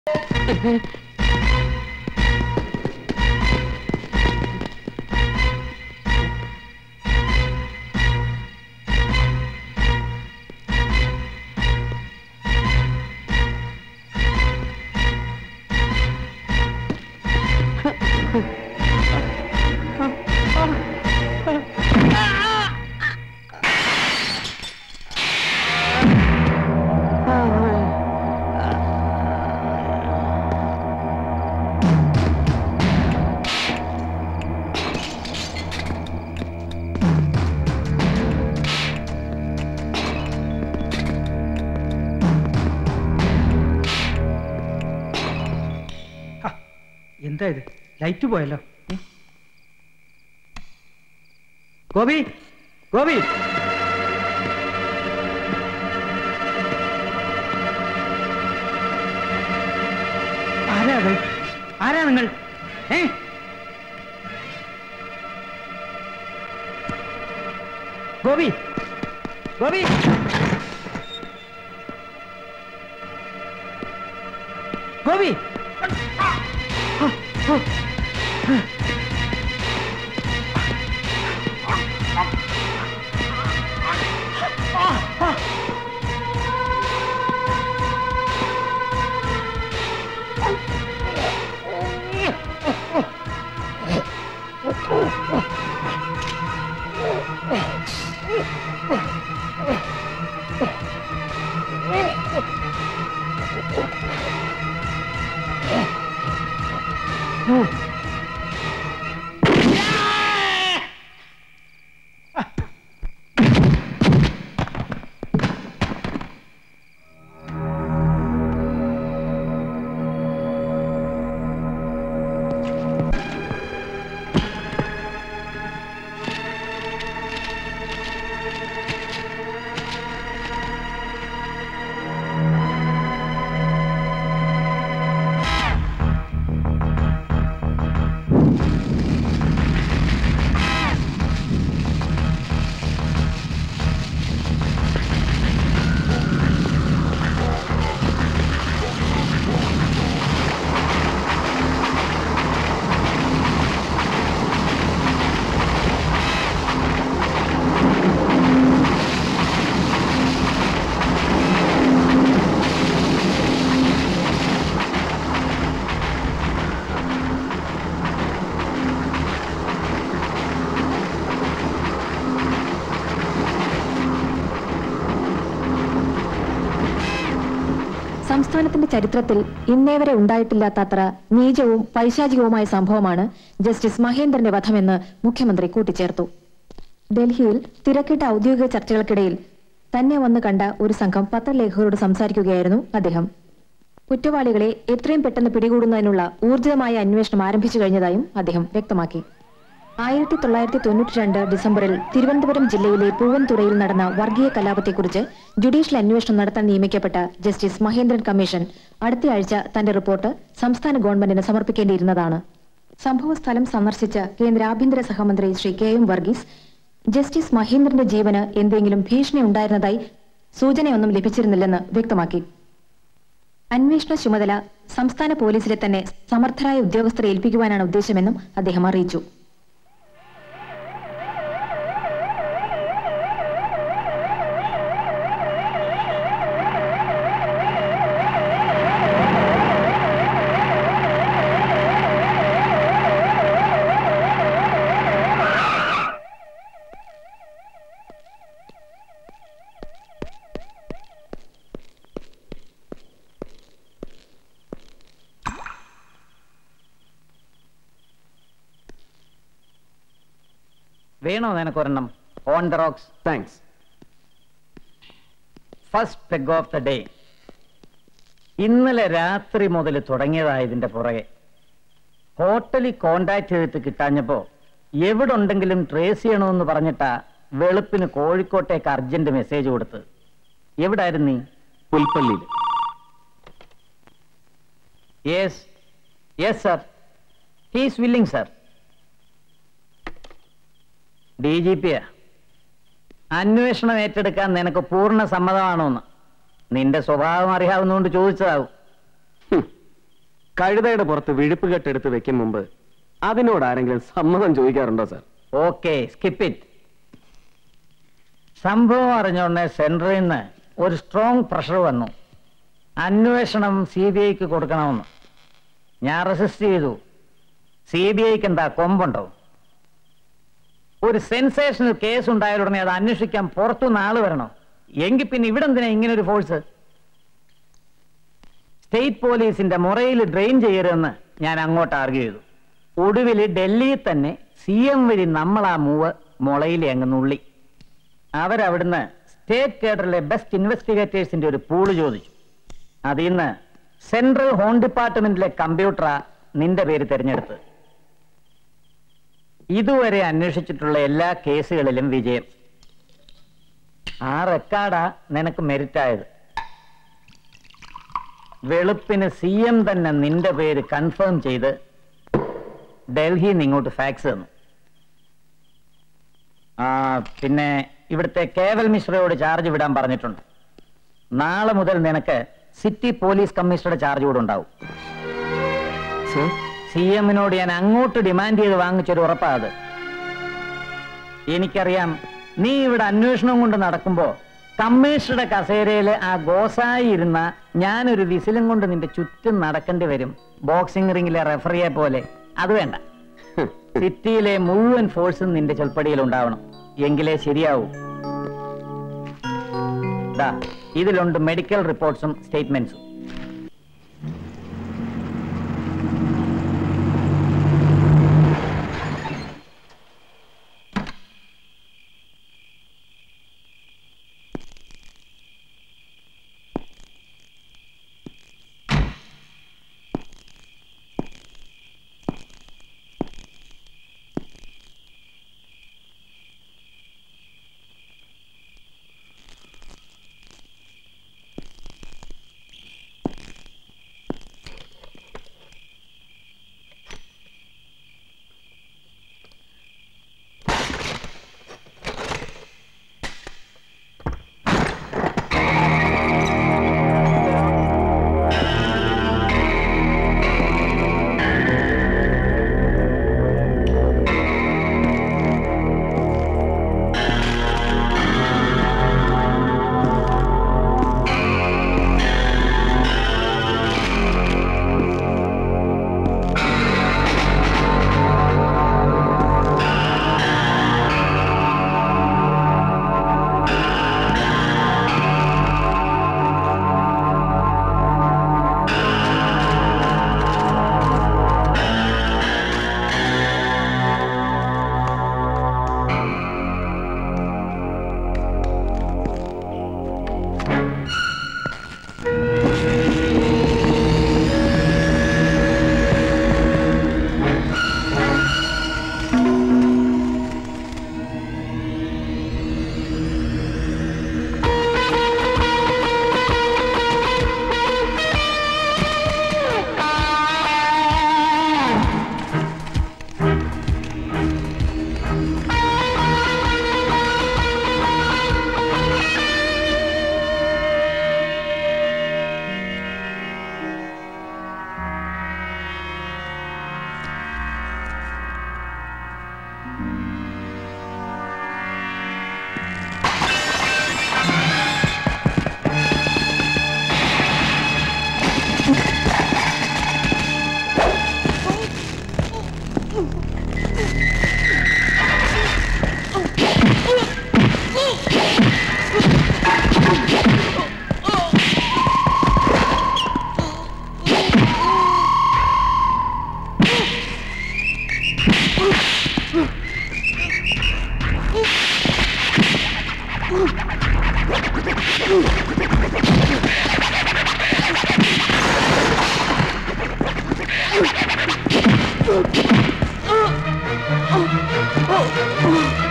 എന്താ ഇത് ലൈറ്റ് പോയല്ലോ ഏ? ഗോപി ഗോപി ആരാ അത് ആരാ നിങ്ങൾ ഏ ഗോപി ഗോപി ഗോപി സംസ്ഥാനത്തിന്റെ ചരിത്രത്തിൽ ഇന്നേവരെ ഉണ്ടായിട്ടില്ലാത്തത്ര നീചവും പൈശാചികവുമായ സംഭവമാണ് ജസ്റ്റിസ് മഹേന്ദ്രന്റെ വധമെന്ന് മുഖ്യമന്ത്രി കൂട്ടിച്ചേർത്തു ഡൽഹിയിൽ തിരക്കിട്ട ഔദ്യോഗിക ചർച്ചകൾക്കിടയിൽ തന്നെ വന്ന് കണ്ട ഒരു സംഘം പത്രലേഖകരോട് സംസാരിക്കുകയായിരുന്നു അദ്ദേഹം കുറ്റവാളികളെ എത്രയും പെട്ടെന്ന് പിടികൂടുന്നതിനുള്ള ഊർജിതമായ അന്വേഷണം ആരംഭിച്ചു കഴിഞ്ഞതായും അദ്ദേഹം വ്യക്തമാക്കി ആയിരത്തി തൊള്ളായിരത്തി തൊണ്ണൂറ്റി രണ്ട് ഡിസംബറിൽ തിരുവനന്തപുരം ജില്ലയിലെ പൂവൻതുറയിൽ നടന്ന വർഗീയ കലാപത്തെക്കുറിച്ച് ജുഡീഷ്യൽ അന്വേഷണം നടത്താൻ നിയമിക്കപ്പെട്ട ജസ്റ്റിസ് മഹേന്ദ്രൻ കമ്മീഷൻ അടുത്തയാഴ്ച തന്റെ റിപ്പോർട്ട് സംസ്ഥാന ഗവൺമെന്റിന് സമർപ്പിക്കേണ്ടിയിരുന്നതാണ് സംഭവസ്ഥലം സന്ദർശിച്ച കേന്ദ്ര ആഭ്യന്തര സഹമന്ത്രി Shri K M Varghese justice മഹേന്ദ്രന്റെ ജീവന് എന്തെങ്കിലും ഭീഷണി ഉണ്ടായിരുന്നതായി സൂചനയൊന്നും ലഭിച്ചിരുന്നില്ലെന്ന് വ്യക്തമാക്കി അന്വേഷണ ചുമതല സംസ്ഥാന പോലീസിലെ തന്നെ സമർത്ഥരായ ഉദ്യോഗസ്ഥരെ ഏൽപ്പിക്കുവാനാണ് ഉദ്ദേശമെന്നും അദ്ദേഹം അറിയിച്ചു വേണോ നിനക്കൊരെണ്ണം on the rocks thanks first peg of the day ഇന്നലെ രാത്രി മുതൽ തുടങ്ങിയതായതിന്റെ പുറകെ ഹോട്ടലിൽ കോണ്ടാക്ട് ചെയ്തിട്ട് കിട്ടാഞ്ഞപ്പോ എവിടെ ഉണ്ടെങ്കിലും ട്രേസ് ചെയ്യണമെന്ന് പറഞ്ഞിട്ടാ വെളുപ്പിന് കോഴിക്കോട്ടേക്ക് അർജന്റ് മെസ്സേജ് കൊടുത്ത് എവിടായിരുന്നു നീ പുൽപ്പള്ളിയിൽ yes yes sir he's willing sir D G പിയാ അന്വേഷണം ഏറ്റെടുക്കാൻ നിനക്ക് പൂർണ്ണ സമ്മതമാണോന്ന് നിന്റെ സ്വഭാവം അറിയാവുന്നതുകൊണ്ട് ചോദിച്ചതാവും ഹും, കഴുതയുടെ പുറത്ത് വിഴുപ്പ് കെട്ടെടുത്ത് വെക്കും മുമ്പ് അതിനോട് ആരെങ്കിലും സമ്മതം ചോദിക്കാറുണ്ടോ സാർ ഓക്കെ സ്കിപ്പ് ഇറ്റ് സംഭവം അറിഞ്ഞോണ്ട് സെൻട്രൽ നിന്ന് ഒരു സ്ട്രോങ് പ്രഷർ വന്നു അന്വേഷണം സി ബി ഐക്ക് കൊടുക്കണമെന്ന് ഞാൻ റെസിസ്റ്റ് ചെയ്തു സി ബി ഐക്ക് എന്താ കൊമ്പുണ്ടോ ഒരു സെൻസേഷണൽ കേസ് ഉണ്ടായാൽ ഉടനെ അത് അന്വേഷിക്കാൻ പുറത്തുനിന്ന് ആള് വരണോ എങ്കിൽ പിന്നെ ഇവിടെ എന്തിനാ ഇങ്ങനെ ഒരു ഫോഴ്സ് സ്റ്റേറ്റ് പോലീസിന്റെ മുറയിൽ ഡ്രെയിൻ ചെയ്യരുതെന്ന് ഞാൻ അങ്ങോട്ട് ആർഗ്യ ചെയ്തു ഒടുവിൽ ഡൽഹിയിൽ തന്നെ സി എം വഴി നമ്മൾ ആ മൂവ് മുളയിൽ അങ്ങ് നുള്ളി അവരവിടുന്ന് സ്റ്റേറ്റ് കേഡറിലെ ബെസ്റ്റ് ഇൻവെസ്റ്റിഗേറ്റേഴ്സിന്റെ ഒരു പൂള് ചോദിച്ചു അതിൽ നിന്ന് സെൻട്രൽ ഹോം ഡിപ്പാർട്ട്മെന്റിലെ കമ്പ്യൂട്ടറാ നിന്റെ പേര് തിരഞ്ഞെടുത്ത് ഇതുവരെ അന്വേഷിച്ചിട്ടുള്ള എല്ലാ കേസുകളിലും വിജയം ആ റെക്കാർഡാ നിനക്ക് മെരിറ്റ് ആയത് വെളുപ്പിന് സി എം തന്നെ നിന്റെ പേര് കൺഫേം ചെയ്ത് ഡൽഹിയിൽ നിന്ന് ഇങ്ങോട്ട് ഫാക്സ് തന്നു ആ പിന്നെ ഇവിടുത്തെ കേവൽ മിശ്രയോട് ചാർജ് വിടാൻ പറഞ്ഞിട്ടുണ്ട് നാളെ മുതൽ നിനക്ക് സിറ്റി പോലീസ് കമ്മീഷണറുടെ ചാർജ് കൂടെ ഉണ്ടാവും സാർ സി എമ്മിനോട് ഞാൻ അങ്ങോട്ട് ഡിമാൻഡ് ചെയ്ത് വാങ്ങിച്ചൊരു ഉറപ്പാ അത് എനിക്കറിയാം നീ ഇവിടെ അന്വേഷണം കൊണ്ട് നടക്കുമ്പോ കമ്മീഷണറുടെ കസേരയില് ആ ഗോസായി ഇരുന്ന ഞാനൊരു വിസിലും കൊണ്ട് നിന്റെ ചുറ്റും നടക്കേണ്ടി വരും ബോക്സിംഗ് റിംഗിലെ റെഫറിയെ പോലെ അത് വേണ്ട സിറ്റിയിലെ മുഴുവൻ ഫോഴ്സും നിന്റെ ചൊൽപ്പടിയിൽ ഉണ്ടാവണം എങ്കിലേ ശരിയാവൂ ദാ, ഇതിലുണ്ട് മെഡിക്കൽ റിപ്പോർട്ട്സും സ്റ്റേറ്റ്മെന്റ്സും Oh!